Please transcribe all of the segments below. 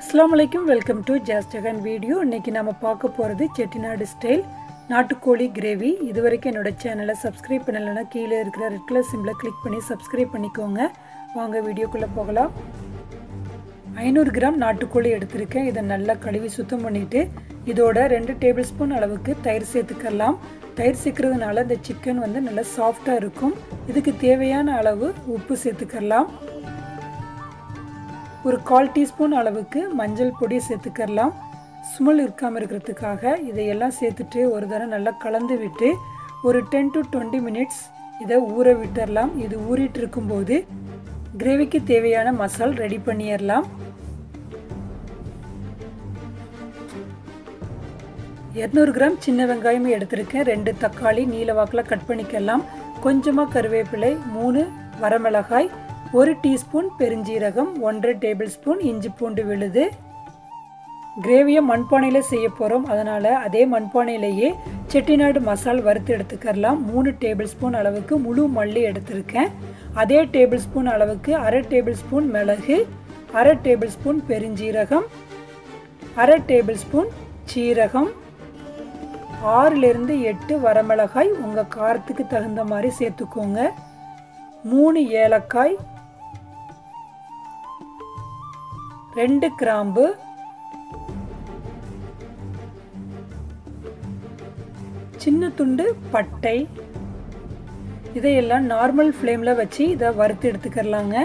அஸ்லாம் வலைக்கும் welcome to Jas Jagan video இன்னைக்கு நம்ம பார்க்க போகிறது செட்டிநாடு ஸ்டைல் நாட்டுக்கோழி கிரேவி இது வரைக்கும் என்னோட சேனலை சப்ஸ்கிரைப் பண்ணலைன்னா கீழே இருக்கிற ரெட் கலர் சிம்பிளை கிளிக் பண்ணி சப்ஸ்கிரைப் பண்ணிக்கோங்க வாங்க வீடியோக்குள்ளே போகலாம் ஐநூறு கிராம் நாட்டுக்கோழி எடுத்திருக்கேன் இதை நல்லா கழுவி சுத்தம் பண்ணிவிட்டு இதோட ரெண்டு டேபிள் ஸ்பூன் அளவுக்கு தயிர் சேர்த்துக்கலாம் தயிர் சேர்க்கறதுனால இந்த சிக்கன் வந்து நல்லா சாஃப்டாக இருக்கும் இதுக்கு தேவையான அளவு உப்பு சேர்த்துக்கலாம் ஒரு கால் டீஸ்பூன் அளவுக்கு மஞ்சள் பொடி சேர்த்துக்கலாம் ஸ்மெல் இருக்காமல் இருக்கிறதுக்காக இதையெல்லாம் சேர்த்துட்டு ஒரு தடவை நல்லா கலந்து விட்டு ஒரு டென் டு டுவெண்ட்டி மினிட்ஸ் இதை ஊற விட்டுடலாம் இது ஊறிட்டு இருக்கும்போது கிரேவிக்கு தேவையான மசால் ரெடி பண்ணிடலாம் இரநூறு கிராம் சின்ன வெங்காயம் எடுத்திருக்கேன் ரெண்டு தக்காளி நீல வாக்கில் கட் பண்ணிக்கலாம் கொஞ்சமாக கருவேப்பிலை மூணு வரமிளகாய் ஒரு டீஸ்பூன் பெருஞ்சீரகம் ஒன்றரை டேபிள் ஸ்பூன் இஞ்சி பூண்டு விழுது கிரேவியை மண்பானையில் செய்ய போகிறோம் அதனால் அதே மண்பானையிலேயே செட்டிநாடு மசால் வறுத்து எடுத்துக்கலாம் மூணு டேபிள் ஸ்பூன் அளவுக்கு முழு மல்லி எடுத்திருக்கேன் அதே டேபிள் ஸ்பூன் அளவுக்கு அரை டேபிள் ஸ்பூன் மிளகு அரை டேபிள் ஸ்பூன் பெருஞ்சீரகம் அரை டேபிள் ஸ்பூன் சீரகம் ஆறிலிருந்து எட்டு வரமிளகாய் உங்கள் காரத்துக்கு தகுந்த மாதிரி சேர்த்துக்கோங்க மூணு ஏலக்காய் ரெண்டு கிராம்பு சின்ன துண்டு பட்டை இதையெல்லாம் நார்மல் ஃப்ளேமில் வச்சு இதை வறுத்து எடுத்துக்கிறலாங்க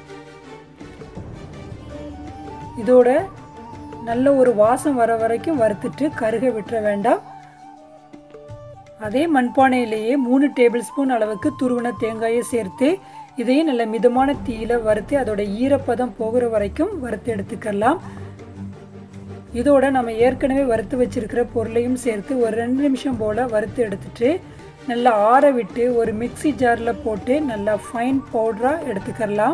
இதோட நல்ல ஒரு வாசம் வர வரைக்கும் வறுத்துட்டு கருக விட்டுற வேண்டாம் அதே மண்பானையிலேயே மூணு டேபிள் ஸ்பூன் அளவுக்கு துருவன தேங்காயை சேர்த்து இதையும் நல்ல மிதமான தீயில வறுத்து அதோட ஈரப்பதம் போகிற வரைக்கும் வறுத்து எடுத்துக்கலாம் இதோட நம்ம ஏற்கனவே வறுத்து வச்சிருக்கிற பொருளையும் சேர்த்து ஒரு ரெண்டு நிமிஷம் போல் வறுத்து எடுத்துட்டு நல்லா ஆற விட்டு ஒரு மிக்சி ஜாரில் போட்டு நல்லா ஃபைன் பவுடராக எடுத்துக்கலாம்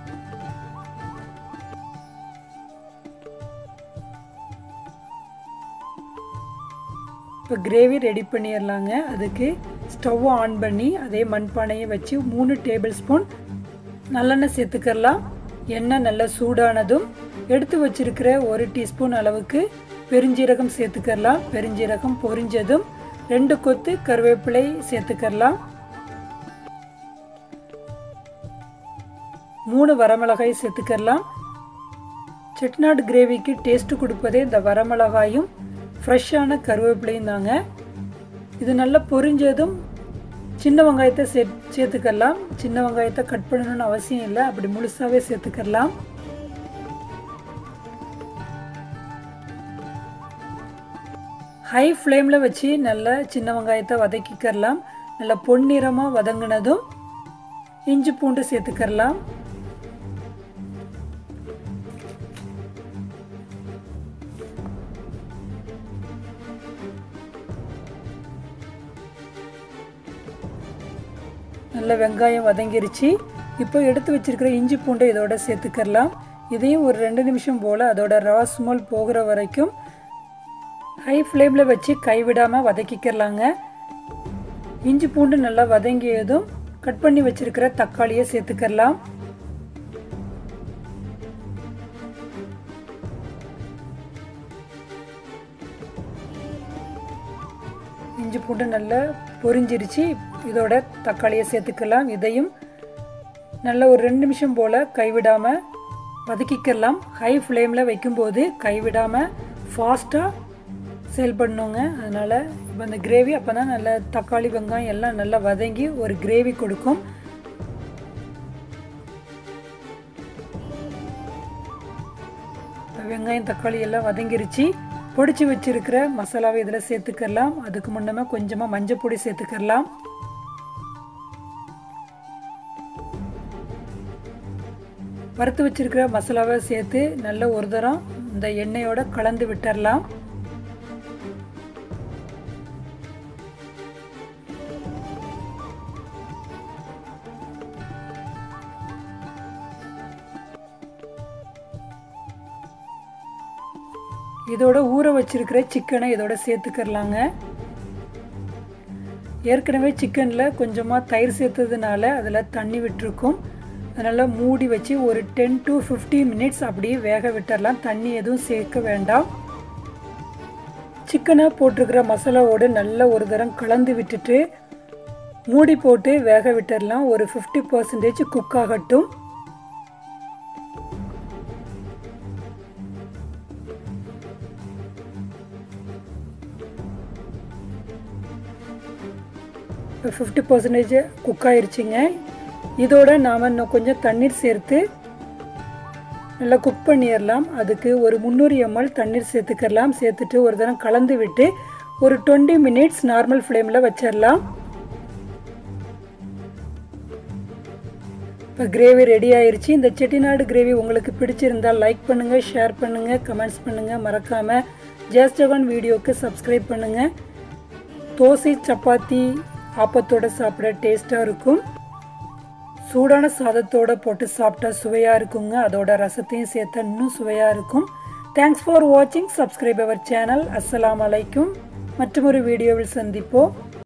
இப்போ கிரேவி ரெடி பண்ணிடலாங்க அதுக்கு ஸ்டவ்வை ஆன் பண்ணி அதே மண்பானையை வச்சு மூணு டேபிள் ஸ்பூன் நல்லெண்ணெய் சேர்த்துக்கலாம் எண்ணெய் நல்லா சூடானதும் எடுத்து வச்சிருக்கிற ஒரு டீஸ்பூன் அளவுக்கு பெருஞ்சீரகம் சேர்த்துக்கலாம் பெருஞ்சீரகம் பொரிஞ்சதும் ரெண்டு கொத்து கருவேப்பிலை சேர்த்துக்கலாம் மூணு வரமிளகாய் சேர்த்துக்கலாம் செட்நாடு கிரேவிக்கு டேஸ்ட் கொடுப்பதே இந்த வரமிளகாயும் ஃப்ரெஷ்ஷான கருவேப்பிலையும் தாங்க இது நல்லா பொரிஞ்சதும் சின்ன வெங்காயத்தை சே சேர்த்துக்கலாம் சின்ன வெங்காயத்தை கட் பண்ணணும்னு அவசியம் இல்லை அப்படி முழுசாகவே சேர்த்துக்கலாம் ஹை ஃப்ளேமில் வச்சு நல்லா சின்ன வெங்காயத்தை வதக்கிக்கிறலாம் நல்லா பொன்னிறமாக வதங்கினதும் இஞ்சி பூண்டு சேர்த்துக்கிறலாம் நல்ல வெங்காயம் வதங்கிருச்சு இப்போ எடுத்து வச்சிருக்கிற இஞ்சி பூண்டை இதோட சேர்த்துக்கலாம் இதையும் ஒரு ரெண்டு நிமிஷம் போல் அதோட ரா ஸ்மெல் போகிற வரைக்கும் ஹை ஃப்ளேமில் வச்சு கைவிடாமல் வதக்கிக்கிறலாங்க இஞ்சி பூண்டு நல்லா வதங்கியதும் கட் பண்ணி வச்சிருக்கிற தக்காளியை சேர்த்துக்கலாம் இஞ்சி பூண்டு நல்லா பொரிஞ்சிருச்சு இதோட தக்காளியை சேர்த்துக்கலாம் இதையும் நல்ல ஒரு ரெண்டு நிமிஷம் போல் கைவிடாமல் வதக்கிக்கலாம் ஹை ஃப்ளேமில் வைக்கும்போது கைவிடாமல் ஃபாஸ்ட்டாக சேல் பண்ணுங்க அதனால் இப்போ இந்த கிரேவி அப்போ தான் நல்ல தக்காளி வெங்காயம் எல்லாம் நல்லா வதங்கி ஒரு கிரேவி கொடுக்கும் வெங்காயம் தக்காளி எல்லாம் வதங்கிருச்சு பொடிச்சு வச்சிருக்கிற மசாலாவை இதில் சேர்த்துக்கலாம் அதுக்கு முன்னமே கொஞ்சமாக மஞ்சள் பொடி சேர்த்துக்கலாம் வறுத்து வச்சிருக்கிற மசாலாவை சேர்த்து நல்ல ஒரு தரம் இந்த எண்ணெயோட கலந்து விட்டுறலாம் இதோட ஊற வச்சிருக்கிற சிக்கனை இதோட சேர்த்துக்கிறலாங்க ஏற்கனவே சிக்கனில் கொஞ்சமாக தயிர் சேர்த்ததுனால அதில் தண்ணி விட்டுருக்கும் அதனால் மூடி வச்சு ஒரு டென் டு ஃபிஃப்டீன் மினிட்ஸ் அப்படியே வேக விட்டுறலாம் தண்ணி எதுவும் சேர்க்க வேண்டாம் சிக்கனை போட்டிருக்கிற மசாலாவோடு நல்லா ஒரு தரம் கலந்து விட்டுட்டு மூடி போட்டு வேக விட்டுடலாம் ஒரு ஃபிஃப்டி பர்சன்டேஜ் குக் ஆகட்டும் இப்போ ஃபிஃப்டி பர்சன்டேஜ் குக் ஆயிருச்சுங்க இதோட நாம் இன்னும் கொஞ்சம் தண்ணீர் சேர்த்து நல்லா குக் பண்ணிடலாம் அதுக்கு ஒரு முந்நூறு எம்எல் தண்ணீர் சேர்த்துக்கலாம் சேர்த்துட்டு ஒரு தரம் கலந்து விட்டு ஒரு டுவெண்ட்டி மினிட்ஸ் நார்மல் ஃப்ளேமில் வச்சிடலாம் இப்போ கிரேவி ரெடி ஆயிருச்சு இந்த செட்டிநாடு கிரேவி உங்களுக்கு பிடிச்சிருந்தால் லைக் பண்ணுங்கள் ஷேர் பண்ணுங்கள் கமெண்ட்ஸ் பண்ணுங்கள் மறக்காமல் ஜேஸ்டவன் வீடியோவுக்கு சப்ஸ்கிரைப் பண்ணுங்கள் தோசை சப்பாத்தி ஆப்பத்தோட சாப்பிட டேஸ்ட்டாக இருக்கும் சூடான சாதத்தோடு போட்டு சாப்பிட்டா சுவையாக இருக்குங்க அதோட ரசத்தையும் சேர்த்தா இன்னும் சுவையாக இருக்கும் தேங்க்ஸ் ஃபார் வாட்சிங் சப்ஸ்கிரைப் அவர் சேனல் அஸ்ஸலாம் அலைக்கும் மற்றொரு வீடியோவில் சந்திப்போம்